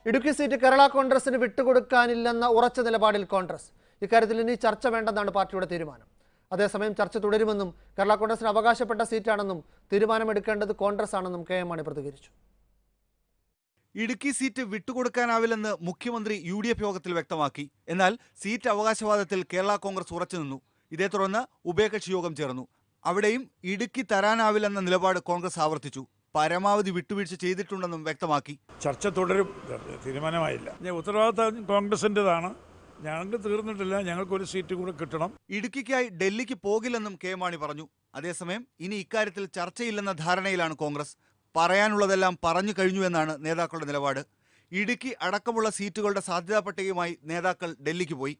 Idukki seat Kerala കോൺഗ്രസിന് വിട്ടുകൊടുക്കാനില്ലെന്ന ഉറച്ച നിലപാടിൽ കോൺഗ്രസ് ഇക്കാര്യത്തിൽ ഇനി ചർച്ച വേണ്ടെന്നാണ് പാർട്ടിയുടെ തീരുമാനം അതേസമയം ചർച്ച തുടരുമെന്നും കേരള കോൺഗ്രസിന് അവകാശപ്പെട്ട സീറ്റാണെന്നും തീരുമാനമെടുക്കേണ്ടത് കോൺഗ്രസ് ആണെന്നും കെ എം മാണി പ്രതികരിച്ചു ഇടുക്കി സീറ്റ് വിട്ടുകൊടുക്കാനാവില്ലെന്ന് മുഖ്യമന്ത്രി യു ഡി എഫ് യോഗത്തിൽ വ്യക്തമാക്കി എന്നാൽ സീറ്റ് അവകാശവാദത്തിൽ കേരള കോൺഗ്രസ് ഉറച്ചുനിന്നു ഇതേ തുടർന്ന് ഉഭയകക്ഷി യോഗം ചേർന്നു അവിടെയും ഇടുക്കി തരാനാവില്ലെന്ന നിലപാട് കോൺഗ്രസ് ആവർത്തിച്ചു പരമാവധി വിട്ടുവീഴ്ച ചെയ്തിട്ടുണ്ടെന്നും വ്യക്തമാക്കി ചർച്ച തുടരും തീരുമാനമായില്ല ഞാൻ ഉത്തരവാദിത്തം കോൺഗ്രസിൻ്റെതാണ് ഞങ്ങൾക്ക് തീർന്നിട്ടില്ല ഞങ്ങൾക്കൊരു സീറ്റ് കൂടെ കിട്ടണം ഇടുക്കിക്കായി ഡൽഹിക്ക് പോകില്ലെന്നും കെ മാണി പറഞ്ഞു അതേസമയം ഇനി ഇക്കാര്യത്തിൽ ചർച്ചയില്ലെന്ന ധാരണയിലാണ് കോൺഗ്രസ് പറയാനുള്ളതെല്ലാം പറഞ്ഞു കഴിഞ്ഞുവെന്നാണ് നേതാക്കളുടെ നിലപാട് ഇടുക്കി അടക്കമുള്ള സീറ്റുകളുടെ സാധ്യതാ പട്ടികയുമായി നേതാക്കൾ ഡൽഹിക്ക് പോയി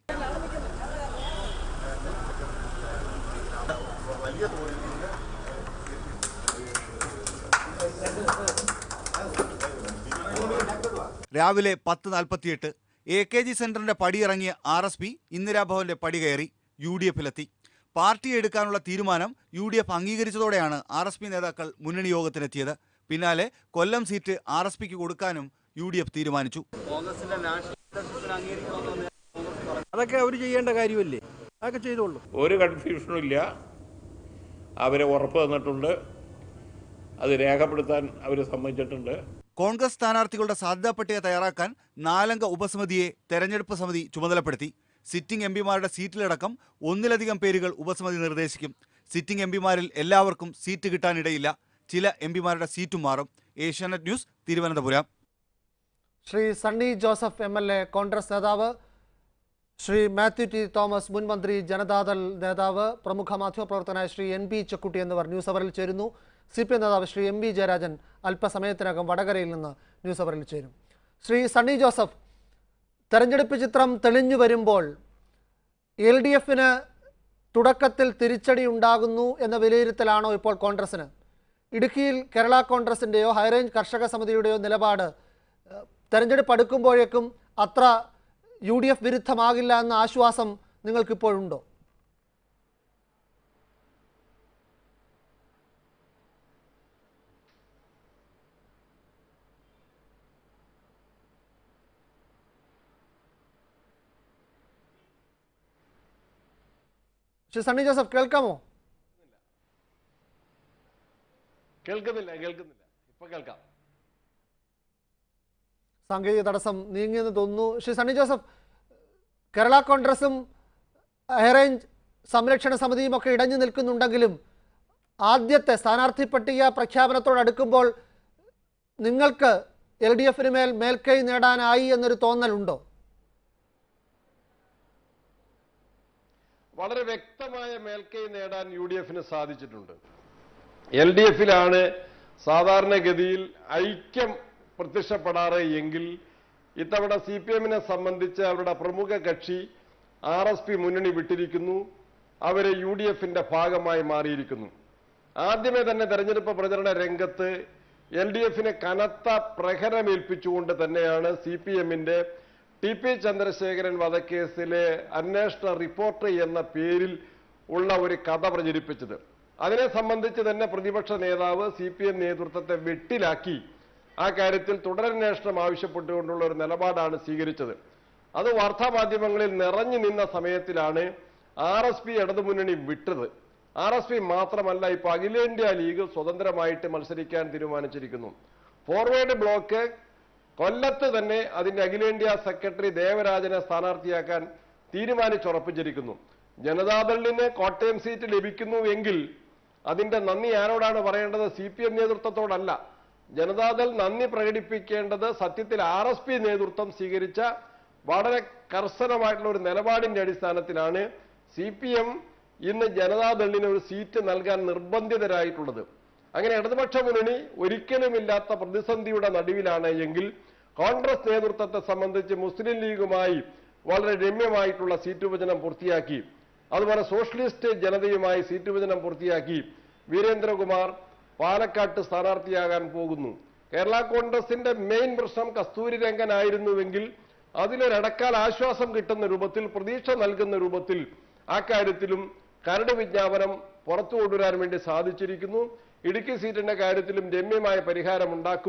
രാവിലെ പത്ത് നാൽപ്പത്തിയെട്ട് എ കെ ജി സെന്ററിന്റെ പടിയിറങ്ങിയ ആർ എസ് പി ഇന്ദിരാഭവന്റെ പടി കയറി യു ഡി എഫിലെത്തി പാർട്ടി എടുക്കാനുള്ള തീരുമാനം യു ഡി എഫ് അംഗീകരിച്ചതോടെയാണ് ആർ എസ് പി നേതാക്കൾ മുന്നണി യോഗത്തിനെത്തിയത് പിന്നാലെ കൊല്ലം സീറ്റ് ആർ എസ് പിക്ക് കൊടുക്കാനും യു ഡി എഫ് തീരുമാനിച്ചു അതൊക്കെ അവർ ചെയ്യേണ്ട കാര്യമല്ലേ അതൊക്കെ ചെയ്തോളൂ ഒരു കൺഫ്യൂഷനും ഇല്ല അവരെ ഉറപ്പ് തന്നിട്ടുണ്ട് അത് രേഖപ്പെടുത്താൻ അവർ സമ്മതിച്ചിട്ടുണ്ട് കോൺഗ്രസ് സ്ഥാനാർത്ഥികളുടെ സാധ്യതാ പട്ടിക തയ്യാറാക്കാൻ നാലംഗ ഉപസമിതിയെ തെരഞ്ഞെടുപ്പ് സമിതി ചുമതലപ്പെടുത്തി സിറ്റിംഗ് എം പിമാരുടെ സീറ്റിലടക്കം ഒന്നിലധികം പേരുകൾ ഉപസമിതി നിർദ്ദേശിക്കും സിറ്റിംഗ് എം പിമാരിൽ എല്ലാവർക്കും സീറ്റ് കിട്ടാനിടയില്ല ചില എം പിമാരുടെ സീറ്റും മാറും Asianet news Thiruvananthapuram Shri Sunny Joseph M L A Congress നേതാവ് ശ്രീ മാത്യു ടി തോമസ് മുൻ മന്ത്രി ജനതാദൾ നേതാവ് പ്രമുഖ മാധ്യമപ്രവർത്തകനായ ശ്രീ എൻ പി ചെക്കുട്ടി എന്നിവർ ന്യൂസ് അവറിൽ ചേരുന്നു സി പി എം നേതാവ് ശ്രീ എം വി ജയരാജൻ അല്പസമയത്തിനകം വടകരയിൽ നിന്ന് ന്യൂസ് അവറിൽ ചേരും ശ്രീ സണ്ണി ജോസഫ് തെരഞ്ഞെടുപ്പ് ചിത്രം തെളിഞ്ഞു വരുമ്പോൾ എൽ ഡി എഫിന് തുടക്കത്തിൽ തിരിച്ചടി ഉണ്ടാകുന്നു എന്ന വിലയിരുത്തലാണോ ഇപ്പോൾ കോൺഗ്രസിന് ഇടുക്കിയിൽ കേരള കോൺഗ്രസിൻ്റെയോ ഹൈറേഞ്ച് കർഷക സമിതിയുടെയോ നിലപാട് ഏഹ്, തെരഞ്ഞെടുപ്പ് അടുക്കുമ്പോഴേക്കും അത്ര യു ഡി എഫ് വിരുദ്ധമാകില്ല എന്ന ആശ്വാസം നിങ്ങൾക്കിപ്പോഴുണ്ടോ ശ്രീ സണ്ണി ജോസഫ് കേൾക്കാമോ കേൾക്കുന്നില്ല കേൾക്കുന്നില്ല ഇപ്പൊ കേൾക്കാം സാങ്കേതിക തടസ്സം നീങ്ങിയെന്ന് തോന്നുന്നു ശ്രീ സണ്ണി ജോസഫ് കേരള കോൺഗ്രസും ഹൈറേഞ്ച് സംരക്ഷണ സമിതിയും ഒക്കെ ഇടഞ്ഞു നിൽക്കുന്നുണ്ടെങ്കിലും ആദ്യത്തെ സ്ഥാനാർത്ഥി പട്ടിക പ്രഖ്യാപനത്തോടടുക്കുമ്പോൾ നിങ്ങൾക്ക് എൽ ഡി എഫിന് മേൽ മേൽക്കൈ നേടാനായി എന്നൊരു തോന്നലുണ്ടോ വളരെ വ്യക്തമായ മേൽക്കൈ നേടാൻ യു ഡി എഫിന് സാധിച്ചിട്ടുണ്ട് എൽ ഡി എഫിലാണ് സാധാരണഗതിയിൽ ഐക്യം പ്രത്യക്ഷപ്പെടാറ് എങ്കിൽ ഇത്തവണ സി പി എമ്മിനെ സംബന്ധിച്ച് അവരുടെ പ്രമുഖ കക്ഷി ആർ എസ് പി മുന്നണി വിട്ടിരിക്കുന്നു അവരെ യു ഡി എഫിന്റെ ഭാഗമായി മാറിയിരിക്കുന്നു ആദ്യമേ തന്നെ തെരഞ്ഞെടുപ്പ് പ്രചരണ രംഗത്ത് എൽ ഡി എഫിന് കനത്ത പ്രഹരമേൽപ്പിച്ചുകൊണ്ട് തന്നെയാണ് സി പി എമ്മിന്റെ ടി പി ചന്ദ്രശേഖരൻ വധക്കേസിലെ അന്വേഷണ റിപ്പോർട്ട് എന്ന പേരിൽ ഉള്ള ഒരു കഥ പ്രചരിപ്പിച്ചത് അതിനെ സംബന്ധിച്ച് തന്നെ പ്രതിപക്ഷ നേതാവ് സി പി എം നേതൃത്വത്തെ വെട്ടിലാക്കി ആ കാര്യത്തിൽ തുടരന്വേഷണം ആവശ്യപ്പെട്ടുകൊണ്ടുള്ള ഒരു നിലപാടാണ് സ്വീകരിച്ചത് അത് വാർത്താമാധ്യമങ്ങളിൽ നിറഞ്ഞു നിന്ന സമയത്തിലാണ് ആർ എസ് പി ഇടതുമുന്നണി വിട്ടത് ആർ എസ് പി മാത്രമല്ല ഇപ്പൊ അഖിലേന്ത്യാ ലീഗ് സ്വതന്ത്രമായിട്ട് മത്സരിക്കാൻ തീരുമാനിച്ചിരിക്കുന്നു ഫോർവേഡ് ബ്ലോക്ക് കൊല്ലത്ത് തന്നെ അതിന്റെ അഖിലേന്ത്യാ സെക്രട്ടറി ദേവരാജനെ സ്ഥാനാർത്ഥിയാക്കാൻ തീരുമാനിച്ചുറപ്പിച്ചിരിക്കുന്നു ജനതാദളിന് കോട്ടയം സീറ്റ് ലഭിക്കുന്നുവെങ്കിൽ അതിന്റെ നന്ദി ആരോടാണ് പറയേണ്ടത് സി പി എം നേതൃത്വത്തോടല്ല ജനതാദൾ നന്ദി പ്രകടിപ്പിക്കേണ്ടത് സത്യത്തിൽ ആർ എസ് പി നേതൃത്വം സ്വീകരിച്ച വളരെ കർശനമായിട്ടുള്ള ഒരു നിലപാടിന്റെ അടിസ്ഥാനത്തിലാണ് സി പി എം ഇന്ന് ജനതാദളിന് ഒരു സീറ്റ് നൽകാൻ നിർബന്ധിതരായിട്ടുള്ളത് അങ്ങനെ ഇടതുപക്ഷ മുന്നണി ഒരിക്കലുമില്ലാത്ത പ്രതിസന്ധിയുടെ നടുവിലാണ് എങ്കിൽ കോൺഗ്രസ് നേതൃത്വത്തെ സംബന്ധിച്ച് മുസ്ലിം ലീഗുമായി വളരെ രമ്യമായിട്ടുള്ള സീറ്റ് വിഭജനം പൂർത്തിയാക്കി അതുപോലെ സോഷ്യലിസ്റ്റ് ജനതയുമായി സീറ്റ് വിഭജനം പൂർത്തിയാക്കി വീരേന്ദ്രകുമാർ പാലക്കാട്ട് സ്ഥാനാർത്ഥിയാകാൻ പോകുന്നു കേരള കോൺഗ്രസിന്റെ മെയിൻ പ്രശ്നം കസ്തൂരി രംഗനായിരുന്നുവെങ്കിൽ അതിലൊരടക്കാൽ ആശ്വാസം കിട്ടുന്ന രൂപത്തിൽ പ്രതീക്ഷ നൽകുന്ന രൂപത്തിൽ ആ കാര്യത്തിലും കരട് വിജ്ഞാപനം പുറത്തു കൊണ്ടുവരാൻ വേണ്ടി സാധിച്ചിരിക്കുന്നു ഇടുക്കി സീറ്റിന്റെ കാര്യത്തിലും രമ്യമായ പരിഹാരം ഉണ്ടാക്കും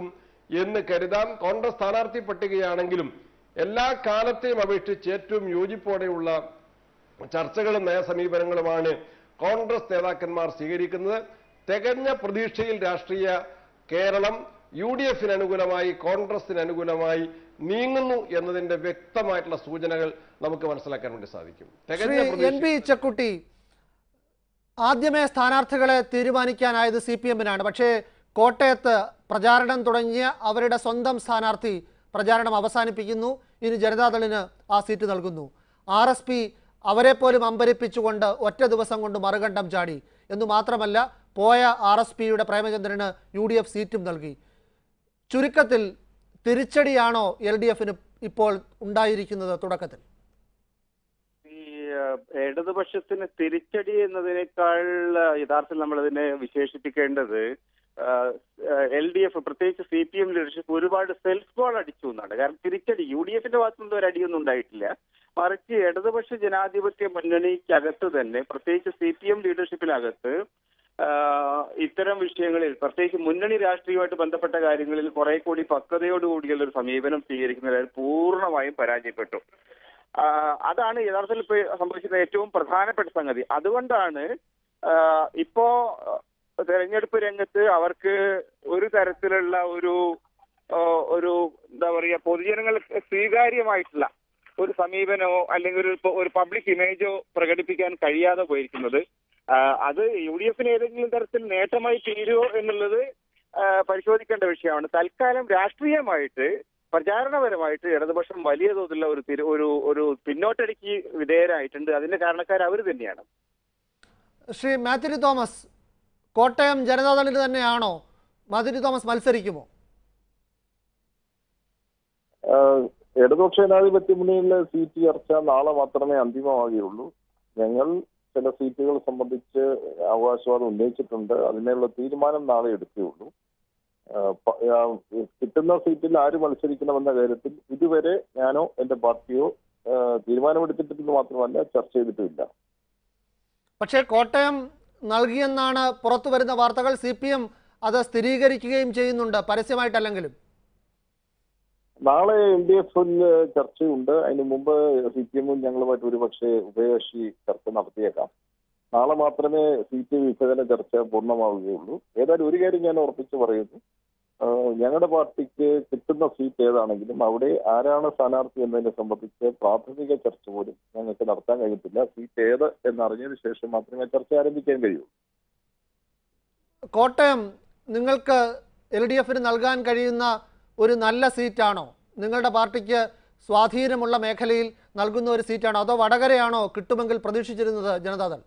എന്ന് കരുതാം കോൺഗ്രസ് സ്ഥാനാർത്ഥി പട്ടികയാണെങ്കിലും എല്ലാ കാലത്തെയും അപേക്ഷിച്ച് ഏറ്റവും യോജിപ്പോടെയുള്ള ചർച്ചകളും നയസമീപനങ്ങളുമാണ് കോൺഗ്രസ് നേതാക്കന്മാർ സ്വീകരിക്കുന്നത് തികഞ്ഞ പ്രതീക്ഷയിൽ രാഷ്ട്രീയ കേരളം യു ഡി എഫിന് അനുകൂലമായി കോൺഗ്രസിന് അനുകൂലമായി നീങ്ങുന്നു എന്നതിന്റെ വ്യക്തമായിട്ടുള്ള സൂചനകൾ നമുക്ക് മനസ്സിലാക്കാൻ വേണ്ടി സാധിക്കും ശ്രീ തികഞ്ഞ എൻ പ്രതീക്ഷ പി ചെക്കുട്ടി ആദ്യമേ സ്ഥാനാർത്ഥികളെ തീരുമാനിക്കാനായത് സി പി എമ്മിനാണ് പക്ഷേ കോട്ടയത്ത് പ്രചാരണം തുടങ്ങിയ അവരുടെ സ്വന്തം സ്ഥാനാർത്ഥി പ്രചാരണം അവസാനിപ്പിക്കുന്നു ഇനി ജനതാദളിന് ആ സീറ്റ് നൽകുന്നു ആർ എസ് പി അവരെ പോലും അമ്പരിപ്പിച്ചുകൊണ്ട് ഒറ്റ ദിവസം കൊണ്ട് മറുകണ്ഠം ചാടി എന്നു മാത്രമല്ല പോയ ആർ എസ് പിയുടെ പ്രേമചന്ദ്രന് യു ഡി എഫ് സീറ്റും നൽകി ചുരുക്കത്തിൽ തിരിച്ചടിയാണോ എൽ ഡി എഫിന് ഇപ്പോൾ ഉണ്ടായിരിക്കുന്നത് തുടക്കത്തിൽ ഈ ഏഹ്, ഇടതുപക്ഷത്തിന് തിരിച്ചടി എന്നതിനേക്കാൾ ഏഹ്, യഥാർത്ഥത്തിൽ നമ്മൾ അതിനെ വിശേഷിപ്പിക്കേണ്ടത് എൽ ഡി എഫ് പ്രത്യേകിച്ച് സി പി എം ലീഡർഷിപ്പ് ഒരുപാട് സെൽഫ് ഗോൾ അടിച്ചു എന്നാണ് കാരണം തിരിച്ചടി യു ഡി എഫിന്റെ ഭാഗത്തുനിന്ന് ഒരു അടിയൊന്നും ഉണ്ടായിട്ടില്ല മറിച്ച് ഇടതുപക്ഷ ജനാധിപത്യ മുന്നണിക്കകത്ത് തന്നെ പ്രത്യേകിച്ച് സി പി എം ലീഡർഷിപ്പിനകത്ത് ആഹ്, ഇത്തരം വിഷയങ്ങളിൽ പ്രത്യേകിച്ച് മുന്നണി രാഷ്ട്രീയവുമായിട്ട് ബന്ധപ്പെട്ട കാര്യങ്ങളിൽ കുറെ കൂടി പക്വതയോടുകൂടിയുള്ള ഒരു സമീപനം സ്വീകരിക്കുന്നതിൽ പൂർണ്ണമായും പരാജയപ്പെട്ടു ആഹ് അതാണ് യഥാർത്ഥത്തിൽ ഇപ്പൊ സംഭവിക്കുന്ന ഏറ്റവും പ്രധാനപ്പെട്ട സംഗതി അതുകൊണ്ടാണ് ആഹ് ഇപ്പോ തെരഞ്ഞെടുപ്പ് രംഗത്ത് അവർക്ക് ഒരു തരത്തിലുള്ള ഒരു ആഹ് ഒരു എന്താ പറയുക പൊതുജനങ്ങൾക്ക് സ്വീകാര്യമായിട്ടുള്ള ഒരു സമീപനമോ അല്ലെങ്കിൽ ഒരു ഒരു പബ്ലിക് ഇമേജോ പ്രകടിപ്പിക്കാൻ കഴിയാതെ പോയിരിക്കുന്നത് ആഹ് അത് യു ഡി എഫിന് ഏതെങ്കിലും തരത്തിൽ നേട്ടമായി തീരുമോ എന്നുള്ളത് ആഹ് പരിശോധിക്കേണ്ട വിഷയമാണ് തൽക്കാലം രാഷ്ട്രീയമായിട്ട് പ്രചാരണപരമായിട്ട് ഇടതുപക്ഷം വലിയ തോതിലുള്ള ഒരു തിരു ഒരു ഒരു പിന്നോട്ടടിക്ക് വിധേയരായിട്ടുണ്ട് അതിന്റെ കാരണക്കാർ അവർ തന്നെയാണ് ശ്രീ മാത്യു തോമസ് കോട്ടയം ജനതാദളിന് തന്നെയാണോ മാത്യു തോമസ് മത്സരിക്കുമോ ആഹ് ഇടതുപക്ഷ ജനാധിപത്യ മുന്നണിയിലെ സീറ്റ് ചർച്ച നാളെ മാത്രമേ അന്തിമമാകുകയുള്ളൂ ഞങ്ങൾ ചില സീറ്റുകൾ സംബന്ധിച്ച് അവകാശവാദം ഉന്നയിച്ചിട്ടുണ്ട് അതിനുള്ള തീരുമാനം നാളെ എടുക്കുകയുള്ളൂ ആഹ് പ- ആഹ് കിട്ടുന്ന സീറ്റിൽ ആര് മത്സരിക്കണമെന്ന കാര്യത്തിൽ ഇതുവരെ ഞാനോ എന്റെ പാർട്ടിയോ ആഹ് തീരുമാനമെടുത്തിട്ടില്ലെന്ന് മാത്രമല്ല ചർച്ച ചെയ്തിട്ടുമില്ല പക്ഷേ കോട്ടയം നൽകിയെന്നാണ് പുറത്തു വരുന്ന വാർത്തകൾ സി പി എം അത് സ്ഥിരീകരിക്കുകയും ചെയ്യുന്നുണ്ട് പരസ്യമായിട്ടല്ലെങ്കിലും നാളെ എൽ ഡി എഫിൽ ചർച്ചയുണ്ട് അതിന് മുമ്പ് സി പി എമ്മും ഞങ്ങളുമായിട്ട് ഒരുപക്ഷെ ഉഭയകക്ഷി ചർച്ച നടത്തിയേക്കാം നാളെ മാത്രമേ സീറ്റ് വിഭജന ചർച്ച പൂർണ്ണമാവുകയുള്ളൂ ഏതായാലും ഒരു കാര്യം ഞാൻ ഉറപ്പിച്ച് പറയുന്നു ആഹ് ഞങ്ങളുടെ പാർട്ടിക്ക് കിട്ടുന്ന സീറ്റ് ഏതാണെങ്കിലും അവിടെ ആരാണ് സ്ഥാനാർത്ഥി എന്നതിനെ സംബന്ധിച്ച് പ്രാഥമിക ചർച്ച പോലും ഞങ്ങൾക്ക് നടത്താൻ കഴിയത്തില്ല സീറ്റ് ഏത് എന്നറിഞ്ഞതിന് ശേഷം മാത്രമേ ചർച്ച ആരംഭിക്കാൻ കഴിയൂ കോട്ടയം നിങ്ങൾക്ക് എൽ ഡി എഫിന് നൽകാൻ കഴിയുന്ന ഒരു നല്ല സീറ്റാണോ നിങ്ങളുടെ പാർട്ടിക്ക് സ്വാധീനമുള്ള മേഖലയിൽ നൽകുന്ന ഒരു സീറ്റാണോ അതോ വടകരയാണോ കിട്ടുമെങ്കിൽ പ്രതീക്ഷിച്ചിരുന്നത് ജനതാദൾ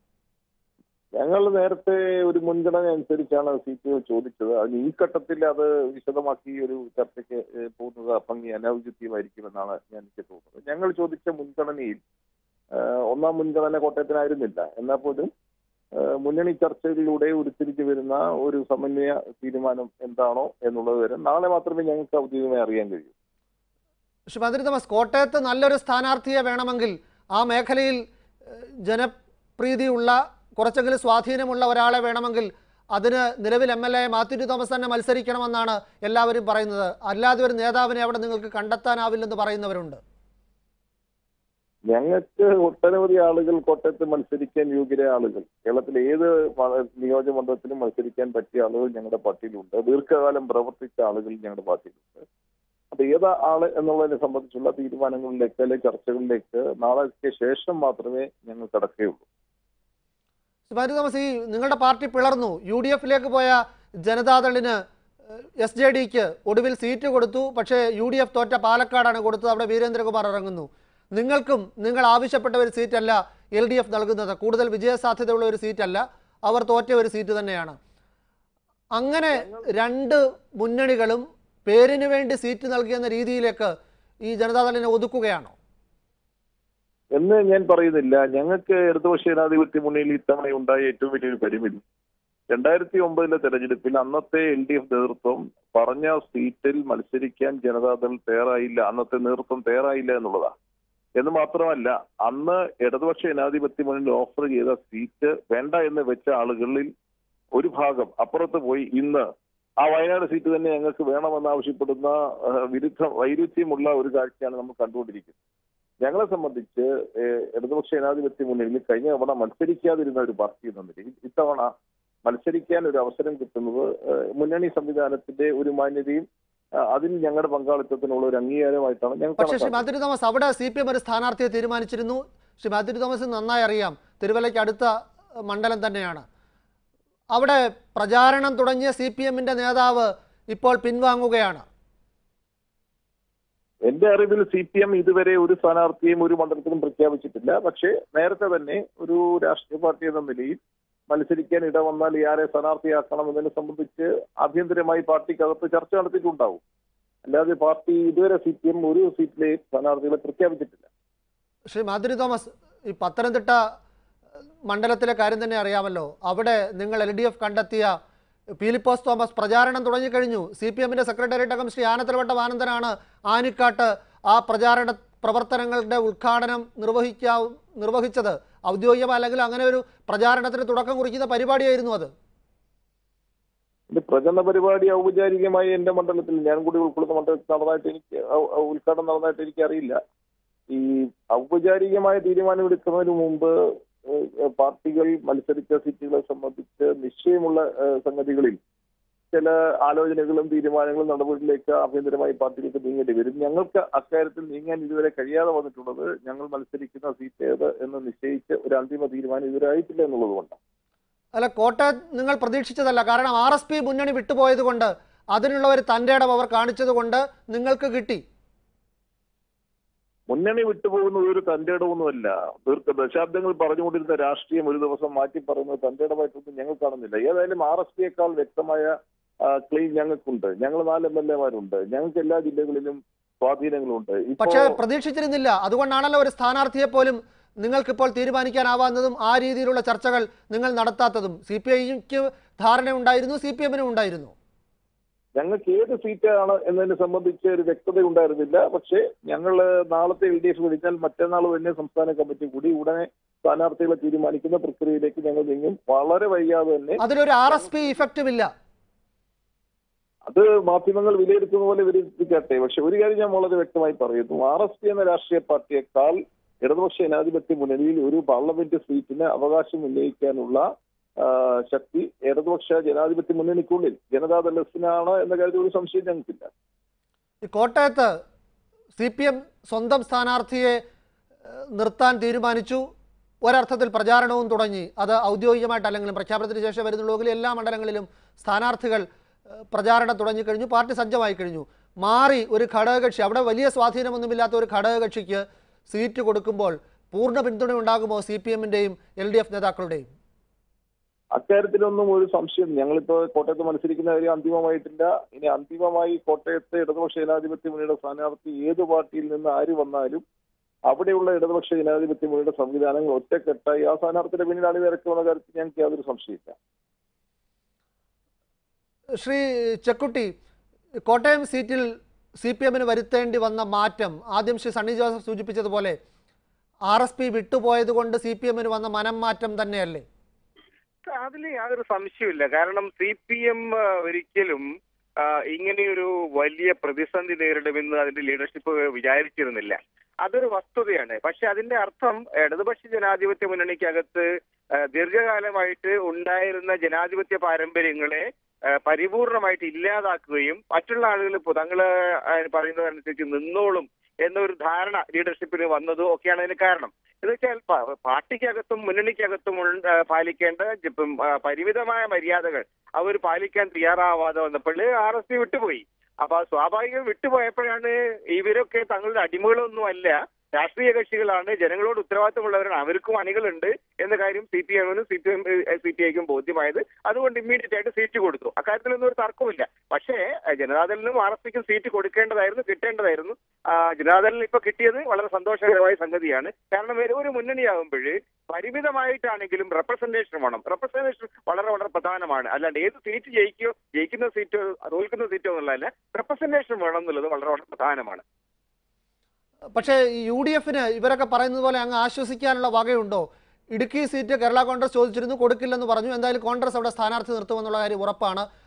ഞങ്ങൾ നേരത്തെ ഒരു മുൻഗണന അനുസരിച്ചാണ് സീറ്റ് ചോദിച്ചത് അതിന് ഈ ഘട്ടത്തിൽ അത് വിശദമാക്കി ഒരു ചർച്ചയ്ക്ക് ഏഹ്, പോകുന്നത് ഭംഗി അനൗചിത്യമായിരിക്കുമെന്നാണ് ഞാൻ എനിക്ക് തോന്നുന്നത് ഞങ്ങൾ ചോദിച്ച മുൻഗണനയിൽ ഏഹ്, ഒന്നാം മുൻഗണന കോട്ടയത്തിനായിരുന്നില്ല എന്നാൽ പോലും ഏഹ്, മുന്നണി ചർച്ചകളിലൂടെ ഉരുത്തിരിച്ചു വരുന്ന ഒരു സമന്വയ തീരുമാനം എന്താണോ എന്നുള്ളത് വരെ നാളെ മാത്രമേ ഞങ്ങൾക്ക് ഔദ്യോഗികമായി അറിയാൻ കഴിയൂ പക്ഷെ മന്ത്രി തോമസ് കോട്ടയത്ത് നല്ലൊരു സ്ഥാനാർത്ഥിയെ വേണമെങ്കിൽ ആ മേഖലയിൽ ഏഹ്, ജനപ്രീതിയുള്ള കുറച്ചെങ്കിലും സ്വാധീനമുള്ള ഒരാളെ വേണമെങ്കിൽ അതിന് നിലവിൽ M L A Mathew T Thomas തന്നെ മത്സരിക്കണമെന്നാണ് എല്ലാവരും പറയുന്നത് അല്ലാതെ ഒരു നേതാവിനെ അവിടെ നിങ്ങൾക്ക് കണ്ടെത്താനാവില്ലെന്ന് പറയുന്നവരുണ്ട് ഞങ്ങൾക്ക് ഒട്ടനവധി ആളുകൾ കോട്ടയത്ത് മത്സരിക്കാൻ യോഗ്യരായ ആളുകൾ കേരളത്തിലെ ഏത് മ- നിയോജകമണ്ഡലത്തിലും മത്സരിക്കാൻ പറ്റിയ ആളുകൾ ഞങ്ങളുടെ പാർട്ടിയിലുണ്ട് ദീർഘകാലം പ്രവർത്തിച്ച ആളുകൾ ഞങ്ങളുടെ പാർട്ടിയിലുണ്ട് അത് ഏത് ആള് എന്നുള്ളതിനെ സംബന്ധിച്ചുള്ള തീരുമാനങ്ങളിലേക്ക് അല്ലെങ്കിൽ ചർച്ചകളിലേക്ക് നാളേക്ക് ശേഷം മാത്രമേ ഞങ്ങൾ കടക്കുകയുള്ളൂ മാത്യു തോമസ് ഈ നിങ്ങളുടെ പാർട്ടി പിളർന്നു യു ഡി എഫിലേക്ക് പോയ ജനതാദളിന് എസ് ജെ ഡിക്ക് ഒടുവിൽ സീറ്റ് കൊടുത്തു പക്ഷേ യു ഡി എഫ് തോറ്റ പാലക്കാടാണ് കൊടുത്തത് അവിടെ വീരേന്ദ്രകുമാർ ഇറങ്ങുന്നു നിങ്ങൾക്കും നിങ്ങൾ ആവശ്യപ്പെട്ട ഒരു സീറ്റല്ല എൽ ഡി എഫ് നൽകുന്നത് കൂടുതൽ വിജയസാധ്യതയുള്ള ഒരു സീറ്റല്ല അവർ തോറ്റ ഒരു സീറ്റ് തന്നെയാണ് അങ്ങനെ രണ്ട് മുന്നണികളും പേരിന് വേണ്ടി സീറ്റ് നൽകിയെന്ന രീതിയിലേക്ക് ഈ ജനതാദളിനെ ഒതുക്കുകയാണോ എന്ന് ഞാൻ പറയുന്നില്ല ഞങ്ങൾക്ക് ഇടതുപക്ഷ ജനാധിപത്യ മുന്നണിയിൽ ഇത്തവണ ഉണ്ടായ ഏറ്റവും വലിയൊരു പരിമിതി രണ്ടായിരത്തി ഒമ്പതിലെ തെരഞ്ഞെടുപ്പിൽ അന്നത്തെ എൽ ഡി എഫ് നേതൃത്വം പറഞ്ഞ സീറ്റിൽ മത്സരിക്കാൻ ജനതാദൾ തയ്യാറായില്ല അന്നത്തെ നേതൃത്വം തയ്യാറായില്ല എന്നുള്ളതാണ് എന്ന് മാത്രമല്ല അന്ന് ഇടതുപക്ഷ ജനാധിപത്യ മുന്നണി ഓഫർ ചെയ്ത സീറ്റ് വേണ്ട എന്ന് വെച്ച ആളുകളിൽ ഒരു ഭാഗം അപ്പുറത്ത് പോയി ഇന്ന് ആ വയനാട് സീറ്റ് തന്നെ ഞങ്ങൾക്ക് വേണമെന്ന് ആവശ്യപ്പെടുന്ന ഏഹ്, വിരുദ്ധ വൈരുദ്ധ്യമുള്ള ഒരു കാഴ്ചയാണ് നമ്മൾ കണ്ടുകൊണ്ടിരിക്കുന്നത് ഞങ്ങളെ സംബന്ധിച്ച് ഏഹ്, ഇടതുപക്ഷ ജനാധിപത്യ മുന്നണിയിൽ കഴിഞ്ഞ തവണ മത്സരിക്കാതിരുന്ന ഒരു പാർട്ടി എന്ന നിലയിൽ ഇത്തവണ മത്സരിക്കാൻ ഒരു അവസരം കിട്ടുന്നത് ഏഹ്, മുന്നണി സംവിധാനത്തിന്റെ ഒരു മാന്യതയും ആ, അതിൽ ഞങ്ങളുടെ പങ്കാളിത്തത്തിനുള്ള ഒരു അംഗീകാരമായിട്ടാണ് ഞങ്ങൾ പക്ഷേ ശ്രീ കണക്കാക്കുന്നത്. മാത്യു തോമസ് അവിടെ സി പി എം ഒരു സ്ഥാനാർത്ഥിയെ തീരുമാനിച്ചിരുന്നു ശ്രീ മാത്യു തോമസ് നന്നായി അറിയാം തിരുവല്ലയ്ക്ക് അടുത്ത ഏഹ്, മണ്ഡലം തന്നെയാണ് അവിടെ പ്രചാരണം തുടങ്ങിയ സി പി എമ്മിൻ്റെ നേതാവ് ഇപ്പോൾ പിൻവാങ്ങുകയാണ് എന്റെ അറിവിൽ സി പി എം ഇതുവരെ ഒരു സ്ഥാനാർത്ഥിയും ഒരു മണ്ഡലത്തിലും പ്രഖ്യാപിച്ചിട്ടില്ല പക്ഷേ നേരത്തെ തന്നെ ഒരു രാഷ്ട്രീയ പാർട്ടി എന്ന നിലയിൽ മത്സരിക്കാൻ ഇടവന്നാൽ ആരെ സ്ഥാനാർത്ഥിയാക്കണം എന്നതിനെ സംബന്ധിച്ച് ആഭ്യന്തരമായി പാർട്ടിക്കകത്ത് ചർച്ച നടത്തിയിട്ടുണ്ടാവും അല്ലാതെ പാർട്ടി ഇതുവരെ സി പി എം ഒരു സീറ്റിലെയും സ്ഥാനാർത്ഥികളെ പ്രഖ്യാപിച്ചിട്ടില്ല ശ്രീ മാധുരി തോമസ് ഈ പത്തനംതിട്ട ഏഹ്, മണ്ഡലത്തിലെ കാര്യം തന്നെ അറിയാമല്ലോ അവിടെ നിങ്ങൾ എൽ ഡി എഫ് കണ്ടെത്തിയ പീലിപ്പോസ് തോമസ് പ്രചാരണം തുടങ്ങിക്കഴിഞ്ഞു സി പി എമ്മിൻ്റെ സെക്രട്ടേറിയറ്റ് അംഗം ശ്രീ ആനത്തലവട്ട ആനന്ദനാണ് ആനിക്കാട്ട് ആ പ്രചാരണ പ്രവർത്തനങ്ങളുടെ ഉദ്ഘാടനം നിർവഹിക്കാ നിർവഹിച്ചത് ഔദ്യോഗികമായി അല്ലെങ്കിൽ അങ്ങനെ ഒരു പ്രചാരണത്തിന് തുടക്കം കുറിക്കുന്ന പരിപാടിയായിരുന്നു അത് ഇത് പ്രചരണ പരിപാടി ഔപചാരികമായി എന്റെ മണ്ഡലത്തിൽ ഞാൻ കൂടി ഉൾക്കൊള്ളുന്ന മണ്ഡലത്തിൽ നടന്നതായിട്ട് എനിക്ക് ഔ- ഔ- ഉദ്ഘാടനം നടന്നതായിട്ട് എനിക്ക് അറിയില്ല ഈ ഔപചാരികമായ തീരുമാനമെടുക്കുന്നതിന് മുമ്പ് ഏഹ്, പാർട്ടികൾ മത്സരിച്ച സീറ്റുകളെ സംബന്ധിച്ച് നിശ്ചയമുള്ള ഏഹ്, സംഗതികളിൽ ചില ആലോചനകളും തീരുമാനങ്ങളും നടപടിയിലേക്ക് ആഭ്യന്തരമായി പാർട്ടികൾക്ക് നീങ്ങേണ്ടി വരും ഞങ്ങൾക്ക് അക്കാര്യത്തിൽ നീങ്ങാൻ ഇതുവരെ കഴിയാതെ വന്നിട്ടുള്ളത് ഞങ്ങൾ മത്സരിക്കുന്ന സീറ്റ് ഏത് എന്ന് നിശ്ചയിച്ച് ഒരു അന്തിമ തീരുമാനം ഇതുവരെ ആയിട്ടില്ല എന്നുള്ളത് കൊണ്ടാണ് അല്ല കോട്ടയം നിങ്ങൾ പ്രതീക്ഷിച്ചതല്ല കാരണം ആർ എസ് പി മുന്നണി വിട്ടുപോയത് കൊണ്ട് അതിനുള്ള ഒരു തൻ്റെ ഇടം അവർ കാണിച്ചത് കൊണ്ട് നിങ്ങൾക്ക് കിട്ടി മുന്നണി വിട്ടുപോകുന്നത് ഒരു തന്റെ ഇടമൊന്നുമല്ല ദീർഘ ദശാബ്ദങ്ങൾ പറഞ്ഞുകൊണ്ടിരുന്ന രാഷ്ട്രീയം ഒരു ദിവസം മാറ്റി പറയുന്നത് തന്റെ ഇടമായിട്ടൊന്നും ഞങ്ങൾ കാണുന്നില്ല ഏതായാലും ആർ എസ് പിയേക്കാൾ വ്യക്തമായ ക്ലെയിം ഞങ്ങൾക്കുണ്ട് ഞങ്ങൾ നാല് എം എൽ എമാരുണ്ട് ഞങ്ങൾക്ക് എല്ലാ ജില്ലകളിലും സ്വാധീനങ്ങളുണ്ട് ഇപ്പോ പക്ഷേ പ്രതീക്ഷിച്ചിരുന്നില്ല അതുകൊണ്ടാണല്ലോ ഒരു സ്ഥാനാർത്ഥിയെ പോലും നിങ്ങൾക്കിപ്പോൾ തീരുമാനിക്കാനാവാത്തതും ആ രീതിയിലുള്ള ചർച്ചകൾ നിങ്ങൾ നടത്താത്തതും സി പി ഐക്ക് ധാരണയുണ്ടായിരുന്നു സി പി എമ്മിനും ഉണ്ടായിരുന്നു ഞങ്ങൾക്ക് ഏത് സീറ്റാണ് എന്നതിനെ സംബന്ധിച്ച് ഒരു വ്യക്തത ഉണ്ടായിരുന്നില്ല പക്ഷേ ഞങ്ങൾ നാളത്തെ എൽ ഡി എഫ് കഴിഞ്ഞാൽ മറ്റന്നാൾ തന്നെ സംസ്ഥാന കമ്മിറ്റി കൂടി ഉടനെ സ്ഥാനാർത്ഥികളെ തീരുമാനിക്കുന്ന പ്രക്രിയയിലേക്ക് ഞങ്ങൾ നീങ്ങും വളരെ വൈകാതെ തന്നെ അതിലൊരു ആർ എസ് പി ഇഫക്റ്റും ഇല്ല അത് മാധ്യമങ്ങൾ വിലയിരുത്തുന്ന പോലെ വിലയിരുത്തിക്കട്ടെ പക്ഷെ ഒരു കാര്യം ഞാൻ വളരെ വ്യക്തമായി പറയുന്നു ആർ എസ് പി എന്ന രാഷ്ട്രീയ പാർട്ടിയേക്കാൾ ഇടതുപക്ഷ ജനാധിപത്യ മുന്നണിയിൽ ഒരു പാർലമെന്റ് സീറ്റിന് അവകാശം ഉന്നയിക്കാനുള്ള ആ, ശക്തി ഇടതുപക്ഷ ജനാധിപത്യ മുന്നണിക്കുള്ളിൽ ജനതാദൾ എസിനാണ് എന്ന കാര്യത്തിൽ ഒരു സംശയം ഞങ്ങൾക്കില്ല ഈ കോട്ടയത്ത് സി പി എം സ്വന്തം സ്ഥാനാർത്ഥിയെ ഏഹ്, നിർത്താൻ തീരുമാനിച്ചു ഒരർത്ഥത്തിൽ പ്രചാരണവും തുടങ്ങി അത് ഔദ്യോഗികമായിട്ടല്ലെങ്കിലും പ്രഖ്യാപനത്തിന് ശേഷം വരുന്നുള്ളൂ എല്ലാ മണ്ഡലങ്ങളിലും സ്ഥാനാർത്ഥികൾ ഏഹ്, പ്രചാരണം തുടങ്ങിക്കഴിഞ്ഞു പാർട്ടി സജ്ജമായി കഴിഞ്ഞു മാറി ഒരു ഘടകകക്ഷി അവിടെ വലിയ സ്വാധീനമൊന്നുമില്ലാത്ത ഒരു ഘടകകക്ഷിക്ക് സീറ്റ് കൊടുക്കുമ്പോൾ പൂർണ്ണ പിന്തുണ ഉണ്ടാകുമോ സി പി എമ്മിൻ്റെയും എൽ ഡി എഫ് നേതാക്കളുടെയും അക്കാര്യത്തിലൊന്നും ഒരു സംശയം ഞങ്ങളിപ്പോ കോട്ടയത്ത് മത്സരിക്കുന്ന കാര്യം അന്തിമമായിട്ടില്ല ഇനി അന്തിമമായി കോട്ടയത്തെ ഇടതുപക്ഷ ജനാധിപത്യ മുന്നണിയുടെ സ്ഥാനാർത്ഥി ഏത് പാർട്ടിയിൽ നിന്ന് ആര് വന്നാലും അവിടെയുള്ള ഇടതുപക്ഷ ജനാധിപത്യ മുന്നണിയുടെ സംവിധാനങ്ങൾ ഒറ്റക്കെട്ടായി ആ സ്ഥാനാർത്ഥിയുടെ പിന്നിൽ അണിനിരക്കുമെന്ന കാര്യത്തിൽ ഞങ്ങൾക്ക് യാതൊരു സംശയമില്ല ശ്രീ ചെക്കുട്ടി കോട്ടയം സീറ്റിൽ സി പി എമ്മിന് വരുത്തേണ്ടി വന്ന മാറ്റം ആദ്യം ശ്രീ സണ്ണി ജോസഫ് സൂചിപ്പിച്ചതുപോലെ ആർ എസ് പി വിട്ടുപോയത് കൊണ്ട് സി പി എമ്മിന് വന്ന മനം മാറ്റം തന്നെയല്ലേ അതിൽ യാതൊരു സംശയമില്ല കാരണം സി പി എം ഒരിക്കലും ആ, ഇങ്ങനെയൊരു വലിയ പ്രതിസന്ധി നേരിടുമെന്ന് അതിന്റെ ലീഡർഷിപ്പ് വിചാരിച്ചിരുന്നില്ല അതൊരു വസ്തുതയാണ് പക്ഷെ അതിന്റെ അർത്ഥം ഇടതുപക്ഷ ജനാധിപത്യ മുന്നണിക്കകത്ത് ആ, ദീർഘകാലമായിട്ട് ഉണ്ടായിരുന്ന ജനാധിപത്യ പാരമ്പര്യങ്ങളെ ആ, പരിപൂർണമായിട്ട് ഇല്ലാതാക്കുകയും മറ്റുള്ള ആളുകൾ ഇപ്പോൾ തങ്ങള് ആ, പറയുന്നതനുസരിച്ച് നിന്നോളും എന്നൊരു ധാരണ ലീഡർഷിപ്പിന് വന്നതും ഒക്കെയാണ് അതിന് കാരണം എന്ന് വെച്ചാൽ പ- പാർട്ടിക്കകത്തും മുന്നണിക്കകത്തും ഉള്ള- ആ, പാലിക്കേണ്ട ഇപ്പം, ആ, പരിമിതമായ മര്യാദകൾ അവർ പാലിക്കാൻ തയ്യാറാവാതെ വന്നപ്പോൾ ആർ എസ് പി വിട്ടുപോയി അപ്പൊ ആ സ്വാഭാവികം വിട്ടുപോയപ്പോഴാണ് ഇവരൊക്കെ തങ്ങളുടെ അടിമകളൊന്നും അല്ല രാഷ്ട്രീയ കക്ഷികളാണ് ജനങ്ങളോട് ഉത്തരവാദിത്തമുള്ളവരാണ് അവർക്കും അണികളുണ്ട് എന്ന കാര്യം സി പി എമ്മിനും C P M C P ഐക്കും ബോധ്യമായത് അതുകൊണ്ട് ഇമ്മീഡിയറ്റ് ആയിട്ട് സീറ്റ് കൊടുത്തു അക്കാര്യത്തിലൊന്നും ഒരു തർക്കമില്ല പക്ഷേ ആ, ജനതാദളിനും ആർ എസ് പിക്കും സീറ്റ് കൊടുക്കേണ്ടതായിരുന്നു കിട്ടേണ്ടതായിരുന്നു ആ, ജനതാദളിന് ഇപ്പൊ കിട്ടിയത് വളരെ സന്തോഷകരമായ സംഗതിയാണ് കാരണം ഒരു- ഒരു മുന്നണിയാകുമ്പോൾ പരിമിതമായിട്ടാണെങ്കിലും റെപ്രസെന്റേഷൻ വേണം റെപ്രസെന്റേഷൻ വളരെ വളരെ പ്രധാനമാണ് അല്ലാണ്ട് ഏത് സീറ്റ് ജയിക്കോ ജയിക്കുന്ന സീറ്റോ തോൽക്കുന്ന സീറ്റോ എന്നുള്ളതല്ല റെപ്രസെന്റേഷൻ വേണം എന്നുള്ളത് വളരെ വളരെ പ്രധാനമാണ് പക്ഷേ യു ഡി എഫിന് ഇവരൊക്കെ പറയുന്നത് പോലെ അങ്ങ് ആശ്വസിക്കാനുള്ള വകയുണ്ടോ ഇടുക്കി സീറ്റ് കേരള കോൺഗ്രസ് ചോദിച്ചിരുന്നു കൊടുക്കില്ലെന്ന് പറഞ്ഞു എന്തായാലും കോൺഗ്രസ് അവിടെ സ്ഥാനാർത്ഥി നിർത്തുമെന്നുള്ള കാര്യം ഉറപ്പാണ്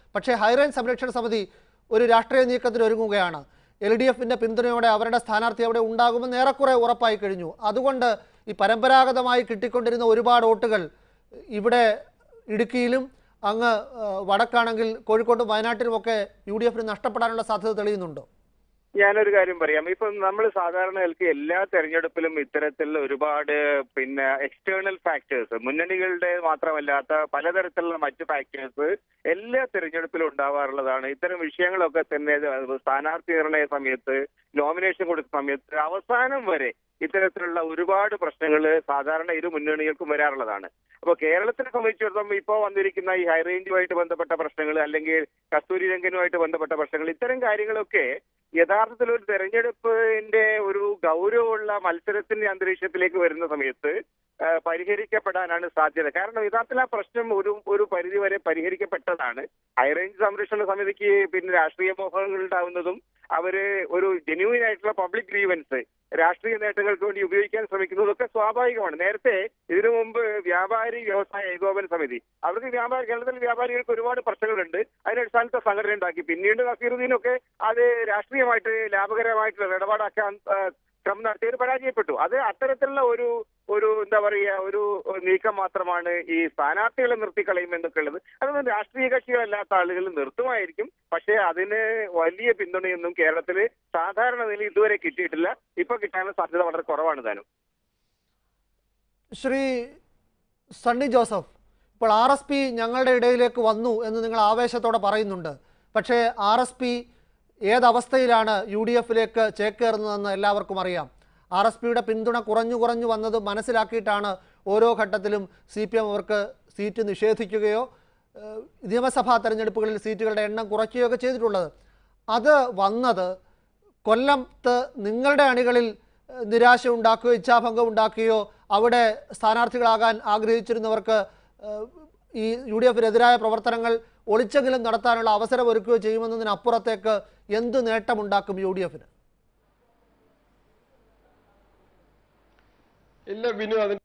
പക്ഷേ ഹൈറേഞ്ച് സംരക്ഷണ സമിതി ഒരു രാഷ്ട്രീയ നീക്കത്തിന് ഒരുങ്ങുകയാണ് എൽ ഡി എഫിൻ്റെ പിന്തുണയോടെ അവരുടെ സ്ഥാനാർത്ഥി അവിടെ ഉണ്ടാകുമെന്ന് ഏറെക്കുറെ ഉറപ്പായി കഴിഞ്ഞു അതുകൊണ്ട് ഈ പരമ്പരാഗതമായി കിട്ടിക്കൊണ്ടിരുന്ന ഒരുപാട് വോട്ടുകൾ ഇവിടെ ഇടുക്കിയിലും അങ്ങ് ആ, വടക്കാണെങ്കിൽ കോഴിക്കോട്ടും വയനാട്ടിലുമൊക്കെ യു ഡി എഫിന് നഷ്ടപ്പെടാനുള്ള സാധ്യത തെളിയുന്നുണ്ടോ ഞാനൊരു കാര്യം പറയാം ഇപ്പം നമ്മൾ സാധാരണ നിലയ്ക്ക് എല്ലാ തെരഞ്ഞെടുപ്പിലും ഇത്തരത്തിലുള്ള ഒരുപാട് പിന്നെ എക്സ്റ്റേണൽ ഫാക്ടേഴ്സ് മുന്നണികളുടെ മാത്രമല്ലാത്ത പലതരത്തിലുള്ള മറ്റ് ഫാക്ടേഴ്സ് എല്ലാ തെരഞ്ഞെടുപ്പിലും ഉണ്ടാവാറുള്ളതാണ് ഇത്തരം വിഷയങ്ങളൊക്കെ തന്നെ അത് സ്ഥാനാർത്ഥി നിർണയ സമയത്ത് നോമിനേഷൻ കൊടുത്ത സമയത്ത് അവസാനം വരെ ഇത്തരത്തിലുള്ള ഒരുപാട് പ്രശ്നങ്ങൾ സാധാരണ ഇരു മുന്നണികൾക്കും വരാറുള്ളതാണ് അപ്പോൾ കേരളത്തിനെ സംബന്ധിച്ചിടത്തോളം ഇപ്പോൾ വന്നിരിക്കുന്ന ഈ ഹൈറേഞ്ചുമായിട്ട് ബന്ധപ്പെട്ട പ്രശ്നങ്ങൾ അല്ലെങ്കിൽ കസ്തൂരി രംഗനുമായിട്ട് ബന്ധപ്പെട്ട പ്രശ്നങ്ങൾ ഇത്തരം കാര്യങ്ങളൊക്കെ യഥാർത്ഥത്തിൽ ഒരു തെരഞ്ഞെടുപ്പിന്റെ ഒരു ഗൗരവമുള്ള മത്സരത്തിന്റെ അന്തരീക്ഷത്തിലേക്ക് വരുന്ന സമയത്ത് ആ, പരിഹരിക്കപ്പെടാനാണ് സാധ്യത കാരണം യഥാർത്ഥത്തിൽ ആ പ്രശ്നം ഒരു ഒരു പരിധി വരെ പരിഹരിക്കപ്പെട്ടതാണ് ഹൈറേഞ്ച് സംരക്ഷണ സമിതിക്ക് പിന്നെ രാഷ്ട്രീയ മോഹങ്ങൾ ഉണ്ടാവുന്നതും അവര് ഒരു ജെന്യൂൻ ആയിട്ടുള്ള പബ്ലിക് ഗ്രീവൻസ് രാഷ്ട്രീയ നേട്ടങ്ങൾക്ക് വേണ്ടി ഉപയോഗിക്കാൻ ശ്രമിക്കുന്നതൊക്കെ സ്വാഭാവികമാണ് നേരത്തെ ഇതിനു മുമ്പ് വ്യാപാരി വ്യവസായ ഏകോപന സമിതി അവർക്ക് വ്യാപാര കേരളത്തിലെ വ്യാപാരികൾക്ക് ഒരുപാട് പ്രശ്നങ്ങളുണ്ട് അതിനടിസ്ഥാനത്തെ സംഘടന ഉണ്ടാക്കി പിന്നീട് നസീറുദ്ദീനൊക്കെ അത് രാഷ്ട്രീയമായിട്ട് ലാഭകരമായിട്ടുള്ള ഇടപാടാക്കാൻ ആ, ശ്രമം നടത്തിയത് പരാജയപ്പെട്ടു അത് അത്തരത്തിലുള്ള ഒരു ഒരു എന്താ പറയുക ഒരു നീക്കം മാത്രമാണ് ഈ സ്ഥാനാർത്ഥികളെ നിർത്തിക്കളയും എന്നൊക്കെ ഉള്ളത് അതൊന്നും രാഷ്ട്രീയ കക്ഷികളല്ലാത്ത ആളുകൾ നിർത്തുമായിരിക്കും പക്ഷേ അതിന് വലിയ പിന്തുണയൊന്നും കേരളത്തിൽ സാധാരണ നിലയിൽ ഇതുവരെ കിട്ടിയിട്ടില്ല ഇപ്പൊ കിട്ടാനുള്ള സാധ്യത വളരെ കുറവാണ് താനും ശ്രീ സണ്ണി ജോസഫ് ഇപ്പോൾ ആർ എസ് പി ഞങ്ങളുടെ ഇടയിലേക്ക് വന്നു എന്ന് നിങ്ങൾ ആവേശത്തോടെ പറയുന്നുണ്ട് പക്ഷേ ആർ എസ് പി ഏതവസ്ഥയിലാണ് യു ഡി എഫിലേക്ക് ചേക്കേറുന്നതെന്ന് എല്ലാവർക്കും അറിയാം ആർ എസ് പിയുടെ പിന്തുണ കുറഞ്ഞു കുറഞ്ഞു വന്നത് മനസ്സിലാക്കിയിട്ടാണ് ഓരോ ഘട്ടത്തിലും സി പി എം അവർക്ക് സീറ്റ് നിഷേധിക്കുകയോ ഏഹ്, നിയമസഭാ തെരഞ്ഞെടുപ്പുകളിൽ സീറ്റുകളുടെ എണ്ണം കുറയ്ക്കുകയോ ഒക്കെ ചെയ്തിട്ടുള്ളത് അത് വന്നത് കൊല്ലത്ത് നിങ്ങളുടെ അണികളിൽ ഏഹ്, നിരാശ ഉണ്ടാക്കുകയോ ഇച്ഛാഭംഗം ഉണ്ടാക്കുകയോ അവിടെ സ്ഥാനാർത്ഥികളാകാൻ ആഗ്രഹിച്ചിരുന്നവർക്ക് ഏഹ്, ഈ യു ഡി എഫിനെതിരായ പ്രവർത്തനങ്ങൾ ഒളിച്ചെങ്കിലും നടത്താനുള്ള അവസരം ഒരുക്കുകയോ ചെയ്യുമെന്നതിനപ്പുറത്തേക്ക് എന്ത് നേട്ടമുണ്ടാക്കും യു ഡി എഫിന് ഇല്ല ബിനു അതിന്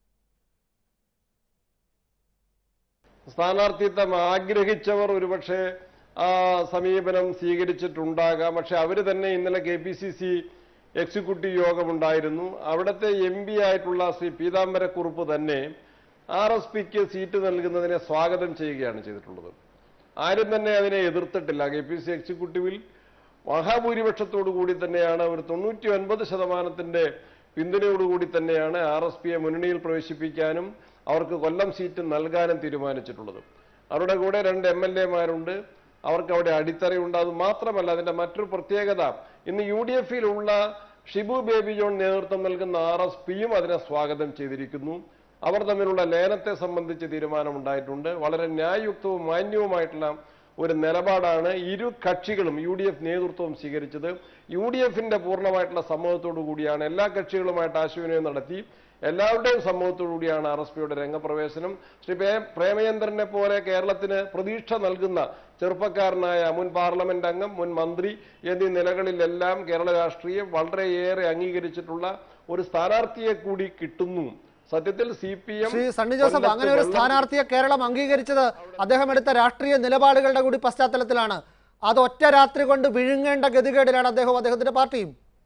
സ്ഥാനാർത്ഥിത്വം ആഗ്രഹിച്ചവർ ഒരുപക്ഷെ ആ സമീപനം സ്വീകരിച്ചിട്ടുണ്ടാകാം പക്ഷെ അവര് തന്നെ ഇന്നലെ K P C C executive യോഗമുണ്ടായിരുന്നു അവിടുത്തെ എം പി ആയിട്ടുള്ള ശ്രീ പീതാംബരക്കുറുപ്പ് തന്നെ ആർ എസ് പിക്ക് സീറ്റ് നൽകുന്നതിനെ സ്വാഗതം ചെയ്യുകയാണ് ചെയ്തിട്ടുള്ളത് ആരും തന്നെ അതിനെ എതിർത്തിട്ടില്ല കെ പി സി എക്സിക്യൂട്ടീവിൽ മഹാഭൂരിപക്ഷത്തോടു കൂടി തന്നെയാണ് ഒരു തൊണ്ണൂറ്റി ഒൻപത് ശതമാനത്തിന്റെ പിന്തുണയോടുകൂടി തന്നെയാണ് ആർ എസ് പിയെ മുന്നണിയിൽ പ്രവേശിപ്പിക്കാനും അവർക്ക് കൊല്ലം സീറ്റ് നൽകാനും തീരുമാനിച്ചിട്ടുള്ളത് അവരുടെ കൂടെ രണ്ട് എം എൽ എമാരുണ്ട് അവർക്ക് അവിടെ അടിത്തറയുണ്ട് അത് മാത്രമല്ല അതിന്റെ മറ്റൊരു പ്രത്യേകത ഇന്ന് യു ഡി എഫിലുള്ള ഷിബു ബേബി ജോൺ നേതൃത്വം നൽകുന്ന ആർ എസ് പിയും അതിനെ സ്വാഗതം ചെയ്തിരിക്കുന്നു അവർ തമ്മിലുള്ള ലയനത്തെ സംബന്ധിച്ച് തീരുമാനമുണ്ടായിട്ടുണ്ട് വളരെ ന്യായയുക്തവും മാന്യവുമായിട്ടുള്ള ഒരു നിലപാടാണ് ഇരു കക്ഷികളും യു ഡി എഫ് നേതൃത്വവും സ്വീകരിച്ചത് യു ഡി എഫിന്റെ പൂർണ്ണമായിട്ടുള്ള സമ്മതത്തോടു കൂടിയാണ് എല്ലാ കക്ഷികളുമായിട്ട് ആശയവിനിമയം നടത്തി എല്ലാവരുടെയും സമ്മതത്തോടു കൂടിയാണ് ആർ എസ് പിയുടെ രംഗപ്രവേശനം ശ്രീ പേ- പ്രേമചന്ദ്രനെ പോലെ കേരളത്തിന് പ്രതീക്ഷ നൽകുന്ന ചെറുപ്പക്കാരനായ മുൻ പാർലമെന്റ് അംഗം മുൻ മന്ത്രി എന്നീ നിലകളിലെല്ലാം കേരള രാഷ്ട്രീയം വളരെയേറെ അംഗീകരിച്ചിട്ടുള്ള ഒരു സ്ഥാനാർത്ഥിയെ കൂടി കിട്ടുന്നു സത്യത്തിൽ C P M Shri Sunny Joseph അങ്ങനെ ഒരു സ്ഥാനാർത്ഥിയെ കേരളം അംഗീകരിച്ചത് അദ്ദേഹം എടുത്ത രാഷ്ട്രീയ നിലപാടുകളുടെ കൂടി പശ്ചാത്തലത്തിലാണ് അത് ഒറ്റ രാത്രി കൊണ്ട് വിഴുങ്ങേണ്ട ഗതികേടിലാണ് അദ്ദേഹവും അദ്ദേഹത്തിന്റെ പാർട്ടിയും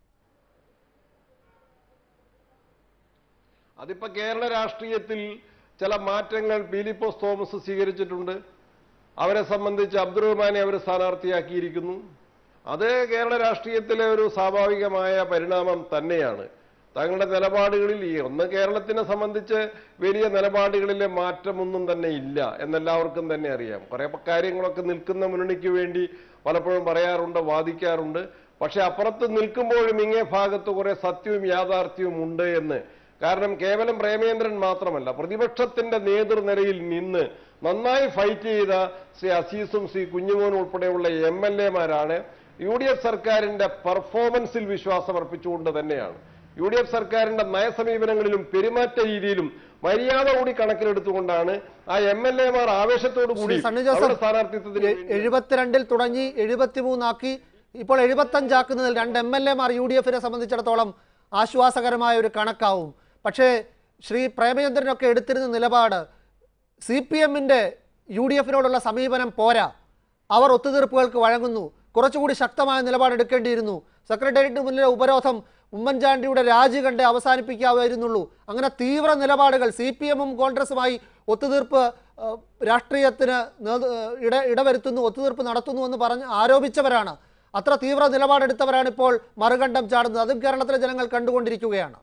അതിപ്പോ കേരള രാഷ്ട്രീയത്തിൽ ചില മാറ്റങ്ങൾ പീലിപ്പോസ് തോമസ് സ്വീകരിച്ചിട്ടുണ്ട് അവരെ സംബന്ധിച്ച് അബ്ദുറഹ്മാനെ അവർ സ്ഥാനാർത്ഥിയാക്കിയിരിക്കുന്നു അത് കേരള രാഷ്ട്രീയത്തിലെ ഒരു സ്വാഭാവികമായ പരിണാമം തന്നെയാണ് തങ്ങളുടെ നിലപാടുകളിൽ ഈ ഒന്ന് കേരളത്തിനെ സംബന്ധിച്ച് വലിയ നിലപാടുകളിലെ മാറ്റമൊന്നും തന്നെ ഇല്ല എന്നെല്ലാവർക്കും തന്നെ അറിയാം കുറെ കാര്യങ്ങളൊക്കെ നിൽക്കുന്ന മുന്നണിക്ക് വേണ്ടി പലപ്പോഴും പറയാറുണ്ട് വാദിക്കാറുണ്ട് പക്ഷെ അപ്പുറത്ത് നിൽക്കുമ്പോഴും ഇങ്ങേ ഭാഗത്ത് കുറെ സത്യവും യാഥാർത്ഥ്യവും ഉണ്ട് എന്ന് കാരണം കേവലം പ്രേമേന്ദ്രൻ മാത്രമല്ല പ്രതിപക്ഷത്തിന്റെ നേതൃനിരയിൽ നിന്ന് നന്നായി ഫൈറ്റ് ചെയ്ത ശ്രീ അസീസും ശ്രീ കുഞ്ഞുമോനും ഉൾപ്പെടെയുള്ള എം എൽ എമാരാണ് യു ഡി എഫ് സർക്കാരിന്റെ പെർഫോമൻസിൽ വിശ്വാസം അർപ്പിച്ചുകൊണ്ട് തന്നെയാണ് യു ഡി എഫ് സർക്കാരിന്റെ നയസമീപനങ്ങളിലും പെരുമാറ്റ രീതിയിലും മര്യാദ കൂടി കണക്കിലെടുത്തുകൊണ്ടാണ് ആ എം എൽ എമാർ ആവേശത്തോടു ശ്രീ കൂടി സണ്ണി അവരുടെ ജോസഫ് സ്ഥാനാർത്ഥിത്വത്തിന് എ- എഴുപത്തിരണ്ടിൽ തുടങ്ങി എഴുപത്തിമൂന്നാക്കി ഇപ്പോൾ എഴുപത്തഞ്ചാക്കുന്നതിൽ രണ്ട് എം എൽ എമാർ യു ഡി എഫിനെ സംബന്ധിച്ചിടത്തോളം ആശ്വാസകരമായ ഒരു കണക്കാവും പക്ഷേ ശ്രീ പ്രേമചന്ദ്രനൊക്കെ എടുത്തിരുന്ന നിലപാട് സി പി എമ്മിൻ്റെ യു ഡി എഫിനോടുള്ള സമീപനം പോരാ അവർ ഒത്തുതീർപ്പുകൾക്ക് വഴങ്ങുന്നു കുറച്ചുകൂടി ശക്തമായ നിലപാടെടുക്കേണ്ടിയിരുന്നു സെക്രട്ടേറിയറ്റിന് മുന്നിലെ ഉപരോധം ഉമ്മൻചാണ്ടിയുടെ രാജി കണ്ട് അവസാനിപ്പിക്കാമായിരുന്നുള്ളൂ അങ്ങനെ തീവ്ര നിലപാടുകൾ സി പി എമ്മും കോൺഗ്രസുമായി ഒത്തുതീർപ്പ് ഏഹ്, രാഷ്ട്രീയത്തിന് നേതൃ- ഏഹ്, ഇട ഇടവരുത്തുന്നു ഒത്തുതീർപ്പ് നടത്തുന്നു എന്ന് പറഞ്ഞ് ആരോപിച്ചവരാണ് അത്ര തീവ്ര നിലപാടെടുത്തവരാണ് ഇപ്പോൾ മറുകണ്ഠം ചാടുന്നത് അതും കേരളത്തിലെ ജനങ്ങൾ കണ്ടുകൊണ്ടിരിക്കുകയാണ്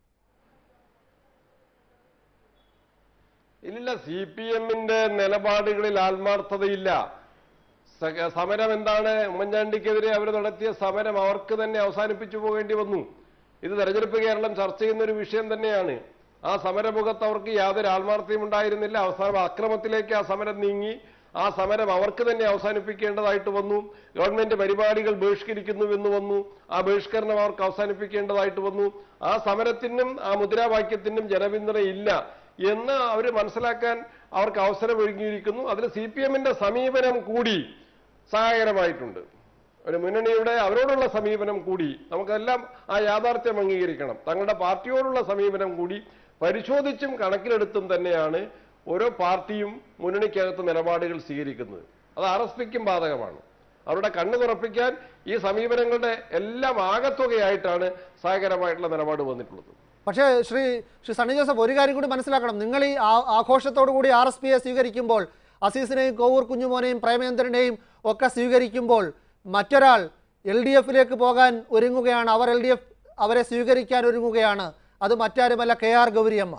ഇല്ലില്ല സി പി എമ്മിന്റെ നിലപാടുകളിൽ ആത്മാർത്ഥതയില്ല സ- സമരം എന്താണ് ഉമ്മൻചാണ്ടിക്കെതിരെ അവർ നടത്തിയ സമരം അവർക്ക് തന്നെ അവസാനിപ്പിച്ചു പോകേണ്ടി വന്നു ഇത് തെരഞ്ഞെടുപ്പ് കേരളം ചർച്ച ചെയ്യുന്ന ഒരു വിഷയം തന്നെയാണ് ആ സമരമുഖത്ത് അവർക്ക് യാതൊരു ആത്മാർത്ഥതയും ഉണ്ടായിരുന്നില്ല അവസാനം അക്രമത്തിലേക്ക് ആ സമരം നീങ്ങി ആ സമരം അവർക്ക് തന്നെ അവസാനിപ്പിക്കേണ്ടതായിട്ട് വന്നു ഗവൺമെന്റ് പരിപാടികൾ ബഹിഷ്കരിക്കുന്നു എന്ന് വന്നു ആ ബഹിഷ്കരണം അവർക്ക് അവസാനിപ്പിക്കേണ്ടതായിട്ട് വന്നു ആ സമരത്തിനും ആ മുദ്രാവാക്യത്തിനും ജനപിന്തുണ ഇല്ല എന്ന് അവർ മനസ്സിലാക്കാൻ അവർക്ക് അവസരം ഒരുങ്ങിയിരിക്കുന്നു അതിൽ സി പി എമ്മിന്റെ സമീപനം കൂടി സഹായകരമായിട്ടുണ്ട് ഒരു മുന്നണിയുടെ അവരോടുള്ള സമീപനം കൂടി നമുക്കെല്ലാം ആ യാഥാർത്ഥ്യം അംഗീകരിക്കണം തങ്ങളുടെ പാർട്ടിയോടുള്ള സമീപനം കൂടി പരിശോധിച്ചും കണക്കിലെടുത്തും തന്നെയാണ് ഓരോ പാർട്ടിയും മുന്നണിക്കകത്ത് നിലപാടുകൾ സ്വീകരിക്കുന്നത് അത് ആർ എസ് പിക്കും ബാധകമാണ് അവരുടെ കണ്ണു തുറപ്പിക്കാൻ ഈ സമീപനങ്ങളുടെ എല്ലാം ആകത്തുകയായിട്ടാണ് സഹായകരമായിട്ടുള്ള നിലപാട് വന്നിട്ടുള്ളത് പക്ഷേ ശ്രീ ശ്രീ സണ്ണി ജോസഫ് ഒരു കാര്യം കൂടി മനസ്സിലാക്കണം നിങ്ങൾ ഈ ആ- ആഘോഷത്തോടു കൂടി ആർ എസ് പിയെ സ്വീകരിക്കുമ്പോൾ അസീസിനെയും കോവൂർ കുഞ്ഞുമോനെയും പ്രേമേന്ദ്രനെയും ഒക്കെ സ്വീകരിക്കുമ്പോൾ മറ്റൊരാൾ എൽ ഡി എഫിലേക്ക് പോകാൻ ഒരുങ്ങുകയാണ് അവർ എൽ ഡി എഫ് അവരെ സ്വീകരിക്കാൻ ഒരുങ്ങുകയാണ് അത് മറ്റാരുമല്ല കെ ആർ ഗൗരിയമ്മ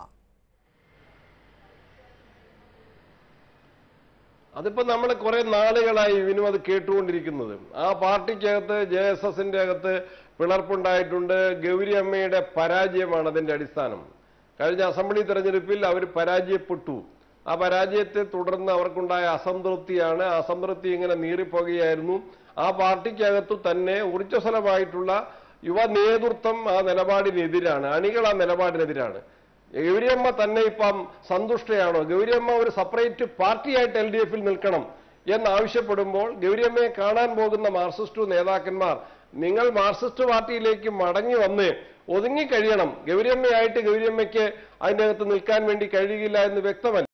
അതിപ്പോ നമ്മൾ കുറെ നാളുകളായി ഇവനും അത് കേട്ടുകൊണ്ടിരിക്കുന്നത് ആ പാർട്ടിക്കകത്ത് ജെ എസ് എസിന്റെ അകത്ത് പിളർപ്പുണ്ടായിട്ടുണ്ട് ഗൗരി അമ്മയുടെ പരാജയമാണ് അതിന്റെ അടിസ്ഥാനം കഴിഞ്ഞ അസംബ്ലി തെരഞ്ഞെടുപ്പിൽ അവർ പരാജയപ്പെട്ടു ആ പരാജയത്തെ തുടർന്ന് അവർക്കുണ്ടായ അസംതൃപ്തിയാണ് ആ അസംതൃപ്തി ഇങ്ങനെ നീറിപ്പോകുകയായിരുന്നു ആ പാർട്ടിക്കകത്തു തന്നെ ഊർജ്ജസ്വലമായിട്ടുള്ള യുവ നേതൃത്വം ആ നിലപാടിനെതിരാണ് അണികൾ ആ നിലപാടിനെതിരാണ് ഗൗരിയമ്മ തന്നെ ഇപ്പം സന്തുഷ്ടയാണോ ഗൗരിയമ്മ ഒരു സെപ്പറേറ്റ് പാർട്ടിയായിട്ട് എൽ ഡി എഫിൽ നിൽക്കണം എന്നാവശ്യപ്പെടുമ്പോൾ ഗൗരിയമ്മയെ കാണാൻ പോകുന്ന മാർക്സിസ്റ്റ് നേതാക്കന്മാർ നിങ്ങൾ മാർക്സിസ്റ്റ് പാർട്ടിയിലേക്ക് മടങ്ങി വന്ന് ഒതുങ്ങിക്കഴിയണം ഗൗരിയമ്മയായിട്ട് ഗൗരിയമ്മയ്ക്ക് അതിൻ്റെ അകത്ത് നിൽക്കാൻ വേണ്ടി കഴിയുകയില്ല എന്ന് വ്യക്തമല്ല